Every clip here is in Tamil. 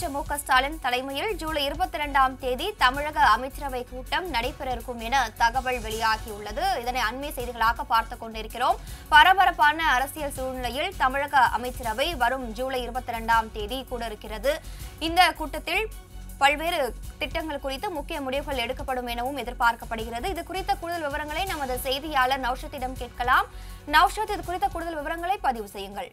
முதலமைச்சர் மு க ஸ்டாலின் தலைமையில் ஜூலை இருபத்தி இரண்டாம் தேதி தமிழக அமைச்சரவை கூட்டம் நடைபெற இருக்கும் என தகவல் வெளியாகியுள்ளது இதனை அண்மை செய்திகளாக பார்த்துக் கொண்டிருக்கிறோம் பரபரப்பான அரசியல் சூழ்நிலையில் தமிழக அமைச்சரவை வரும் ஜூலை இருபத்தி இரண்டாம் தேதி கூட இருக்கிறது இந்த கூட்டத்தில் பல்வேறு திட்டங்கள் குறித்து முக்கிய முடிவுகள் எடுக்கப்படும் எனவும் எதிர்பார்க்கப்படுகிறது இது குறித்த கூடுதல் விவரங்களை நமது செய்தியாளர் நௌஷத்திடம் கேட்கலாம் நௌஷத் இது குறித்த கூடுதல் விவரங்களை பதிவு செய்யுங்கள்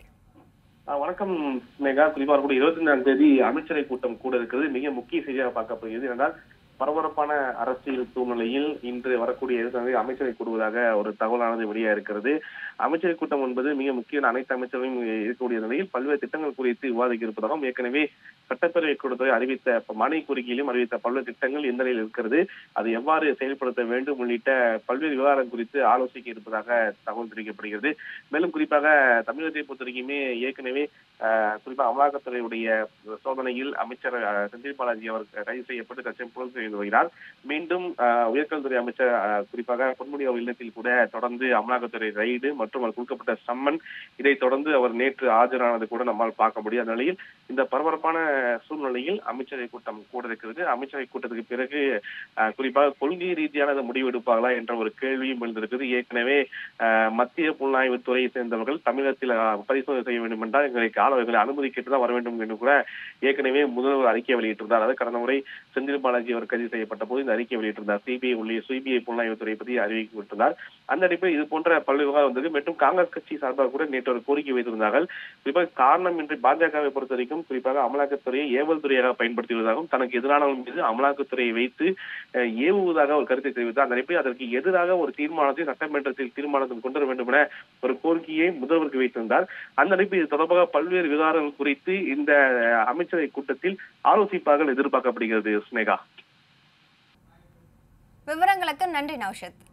ஆஹ் வணக்கம் மேகா குறிப்பா கூட இருபத்தி ரெண்டாம் தேதி அமைச்சரை கூட்டம் கூட இருக்கிறது மிக முக்கிய செய்தியாக பார்க்கப்படுகிறது என்றால் பரபரப்பான அரசியல் சூழ்நிலையில் இன்று வரக்கூடிய இருபத்தி அமைச்சரை கூடுவதாக ஒரு தகவலானது வெளியாக இருக்கிறது அமைச்சரை கூட்டம் என்பது மிக முக்கிய அனைத்து அமைச்சர்களும் இருக்கக்கூடிய நிலையில் பல்வேறு திட்டங்கள் குறித்து விவாதிக்க இருப்பதாகவும் ஏற்கனவே சட்டப்பேரவை கூட்டத்தை அறிவித்த மானிய கோரிக்கையிலும் அறிவித்த பல்வேறு திட்டங்கள் எந்த நிலையில் இருக்கிறது அதை எவ்வாறு செயல்படுத்த வேண்டும் உள்ளிட்ட பல்வேறு விவகாரம் குறித்து ஆலோசிக்க இருப்பதாக தகவல் தெரிவிக்கப்படுகிறது மேலும் குறிப்பாக தமிழகத்தை பொறுத்த வரைக்குமே ஏற்கனவே ஆஹ், குறிப்பாக அமலாக்கத்துறையுடைய சோதனையில் அமைச்சர் ஆஹ், செந்தில் பாலாஜி அவர் கைது செய்யப்பட்டு தற்சமயம் புலன் செய்து வருகிறார் மீண்டும் ஆஹ், உயர்கல்வித்துறை அமைச்சர் ஆஹ், குறிப்பாக பொன்முடி அவர் இல்லத்தில் கூட தொடர்ந்து அமலாக்கத்துறை ரைடு மற்றும் அவர் கொடுக்கப்பட்ட சம்மன் இதைத் தொடர்ந்து அவர் நேற்று ஆஜரானது கூட நம்மால் பார்க்க முடியும் அந்த நிலையில் இந்த பரபரப்பான சூழ்நிலையில் அமைச்சரவை கூட்டம் கூட இருக்கிறது அமைச்சரவை கூட்டத்துக்கு பிறகு ஆஹ், குறிப்பாக கொள்கை ரீதியான இந்த முடிவு எடுப்பார்களா என்ற ஒரு கேள்வியும் எழுந்திருக்கிறது ஏற்கனவே ஆஹ், மத்திய புலனாய்வு துறையை சேர்ந்தவர்கள் தமிழகத்தில் ஆஹ், பரிசோதனை செய்ய வேண்டும் என்றால் எங்களை கால எங்களை அனுமதி கேட்டு தான் வர வேண்டும் என்று கூட ஏற்கனவே முதல்வர் அறிக்கை வெளியிட்டிருந்தார் அது கடந்த முறை செந்தில் பாலாஜி அவர் கைது செய்யப்பட்ட போது இந்த அறிக்கை வெளியிட்டிருந்தார் சிபிஐ உள்ளிட்ட சிபிஐ புலனாய்வு துறை பற்றி அறிவிக்கப்பட்டிருந்தார் அந்த அடிப்படையில் இது போன்ற பல்வேறு விவகாரம் வந்தது மற்றும் காங்கிரஸ் கட்சி சார்பாக கூட நேற்று ஒரு கோரிக்கை வைத்திருந்தார்கள் குறிப்பாக காரணம் இன்றி பாஜகவை பொறுத்த வரைக்கும் குறிப்பாக அமலாக்கத்துறையை ஏவல் துறையாக பயன்படுத்தி வருவதாகவும் தனக்கு எதிரானவர்கள் மீது அமலாக்கத்துறையை வைத்து அஹ், ஏவுவதாக ஒரு கருத்தை தெரிவித்தார் அந்த அடிப்படையில் அதற்கு எதிராக ஒரு தீர்மானத்தை சட்டமன்றத்தில் தீர்மானத்தில் கொண்டு வர வேண்டும் என ஒரு கோரிக்கையை முதல்வருக்கு வைத்திருந்தார் அந்த அடிப்படையில் இது தொடர்பாக பல்வேறு விவகாரங்கள் குறித்து இந்த அஹ், அமைச்சரவை கூட்டத்தில் ஆலோசிப்பார்கள் எதிர்பார்க்கப்படுகிறது ஸ்னேகா விவரங்களுக்கு நன்றி நௌஷத்